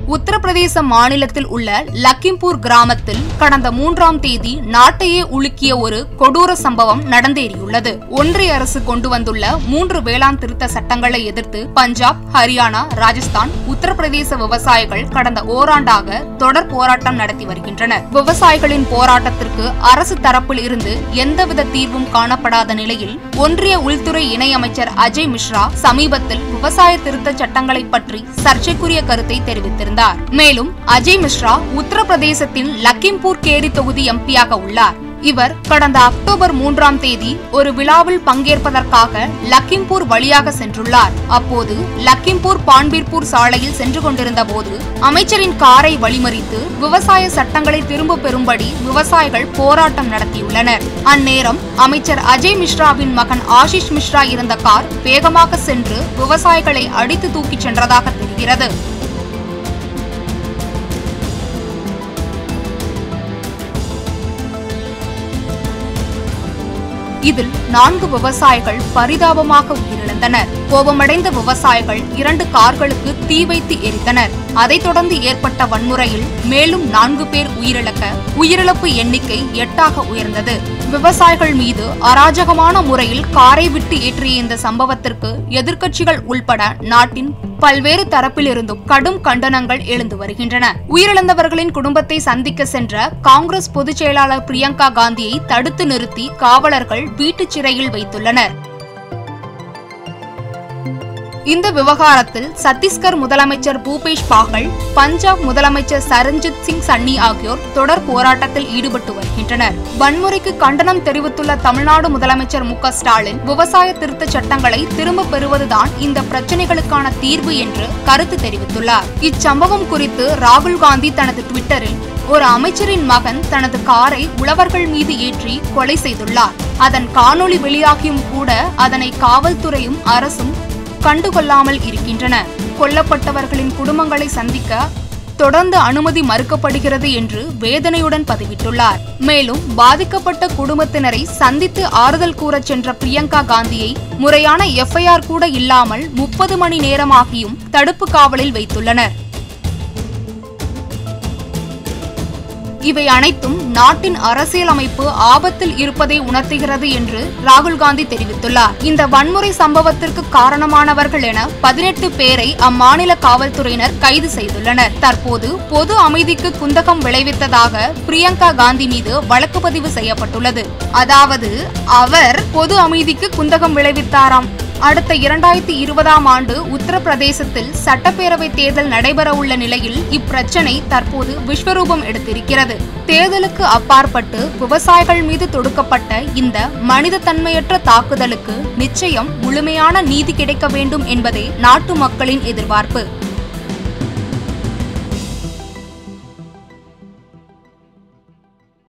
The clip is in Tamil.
உத்தரப்பிரதேச மாநிலத்தில் உள்ள லக்கிம்பூர் கிராமத்தில் கடந்த மூன்றாம் தேதி நாட்டையே உலுக்கிய ஒரு கொடூர சம்பவம் நடந்தேறியுள்ளது ஒன்றிய அரசு கொண்டு வந்துள்ள மூன்று வேளாண் திருத்த சட்டங்களை எதிர்த்து பஞ்சாப் ஹரியானா ராஜஸ்தான் உத்தரப்பிரதேச விவசாயிகள் கடந்த ஓராண்டாக தொடர் போராட்டம் நடத்தி வருகின்றனர் விவசாயிகளின் போராட்டத்திற்கு அரசு தரப்பில் இருந்து எந்தவித தீர்வும் காணப்படாத நிலையில் ஒன்றிய உள்துறை இணையமைச்சர் அஜய் மிஸ்ரா சமீபத்தில் விவசாய திருத்த சட்டங்களை பற்றி சர்ச்சைக்குரிய கருத்தை தெரிவித்திருந்தார் மேலும் அஜய் மிஸ்ரா உத்தரப்பிரதேசத்தின் லக்கிம்பூர் கேரி தொகுதி எம்பியாக உள்ளார் இவர் கடந்த அக்டோபர் மூன்றாம் தேதி ஒரு விழாவில் பங்கேற்பதற்காக லக்கிம்பூர் வழியாக சென்றுள்ளார் அப்போது லக்கிம்பூர் பான்பீர்பூர் சாலையில் சென்று கொண்டிருந்த போது அமைச்சரின் காரை வழிமறித்து விவசாய சட்டங்களை திரும்ப பெறும்படி விவசாயிகள் போராட்டம் நடத்தியுள்ளனர் அந்நேரம் அமைச்சர் அஜய் மிஸ்ராவின் மகன் ஆஷிஷ் மிஸ்ரா இருந்த கார் வேகமாக சென்று விவசாயிகளை அடித்து தூக்கிச் சென்றதாக தெரிகிறது இதில் நான்கு விவசாயிகள் பரிதாபமாக உயிரிழந்தனர் கோபமடைந்த விவசாயிகள் இரண்டு கார்களுக்கு தீ வைத்து எரித்தனர் அதைத் தொடர்ந்து ஏற்பட்ட வன்முறையில் மேலும் நான்கு பேர் உயிரிழக்க உயிரிழப்பு எண்ணிக்கை எட்டாக உயர்ந்தது விவசாயிகள் மீது அராஜகமான முறையில் காரை விட்டு ஏற்றிய இந்த சம்பவத்திற்கு எதிர்க்கட்சிகள் உள்பட நாட்டின் பல்வேறு தரப்பிலிருந்தும் கடும் கண்டனங்கள் எழுந்து வருகின்றன உயிரிழந்தவர்களின் குடும்பத்தை சந்திக்க சென்ற காங்கிரஸ் பொதுச் செயலாளர் பிரியங்கா காந்தியை தடுத்து நிறுத்தி காவலர்கள் வீட்டுச் சிறையில் வைத்துள்ளனர் இந்த விவகாரத்தில் சத்தீஸ்கர் முதலமைச்சர் பூபேஷ் பாகல் பஞ்சாப் முதலமைச்சர் சரண்ஜித் சிங் சன்னி ஆகியோர் தொடர் போராட்டத்தில் ஈடுபட்டு வருகின்றனர் வன்முறைக்கு கண்டனம் தெரிவித்துள்ள தமிழ்நாடு முதலமைச்சர் மு க ஸ்டாலின் விவசாய திருத்த சட்டங்களை திரும்ப பெறுவதுதான் இந்த பிரச்சனைகளுக்கான தீர்வு என்று கருத்து தெரிவித்துள்ளார் இச்சம்பவம் குறித்து ராகுல் காந்தி தனது ட்விட்டரில் ஒரு அமைச்சரின் மகன் தனது காரை உழவர்கள் மீது ஏற்றி கொலை செய்துள்ளார் அதன் காணொளி வெளியாகியும் கூட அதனை காவல்துறையும் அரசும் கண்டுகொள்ளாமல் இருக்கின்றன கொல்லப்பட்டவர்களின் குடும்பங்களை சந்திக்க தொடர்ந்து அனுமதி மறுக்கப்படுகிறது என்று வேதனையுடன் பதிவிட்டுள்ளார் மேலும் பாதிக்கப்பட்ட குடும்பத்தினரை சந்தித்து ஆறுதல் கூறச் சென்ற பிரியங்கா காந்தியை முறையான எஃப்ஐஆர் கூட இல்லாமல் முப்பது மணி நேரமாகியும் தடுப்பு காவலில் வைத்துள்ளனர் இவை அனைத்தும் நாட்டின் அரசியலமைப்பு ஆபத்தில் இருப்பதை உணர்த்துகிறது என்று ராகுல் காந்தி தெரிவித்துள்ளார் இந்த வன்முறை சம்பவத்திற்கு காரணமானவர்கள் என பதினெட்டு பேரை அம்மாநில காவல்துறையினர் கைது செய்துள்ளனர் தற்போது பொது அமைதிக்கு குந்தகம் விளைவித்ததாக பிரியங்கா காந்தி மீது வழக்கு பதிவு செய்யப்பட்டுள்ளது அதாவது அவர் பொது அமைதிக்கு குந்தகம் விளைவித்தாராம் அடுத்த இரண்டாயிரத்தி இருபதாம் ஆண்டு உத்தரப்பிரதேசத்தில் சட்டப்பேரவை தேர்தல் நடைபெறவுள்ள நிலையில் இப்பிரச்சனை தற்போது விஸ்வரூபம் எடுத்திருக்கிறது தேர்தலுக்கு அப்பாற்பட்டு விவசாயிகள் மீது தொடுக்கப்பட்ட இந்த மனித தன்மையற்ற தாக்குதலுக்கு நிச்சயம் முழுமையான நீதி கிடைக்க வேண்டும் என்பதே நாட்டு மக்களின் எதிர்பார்ப்பு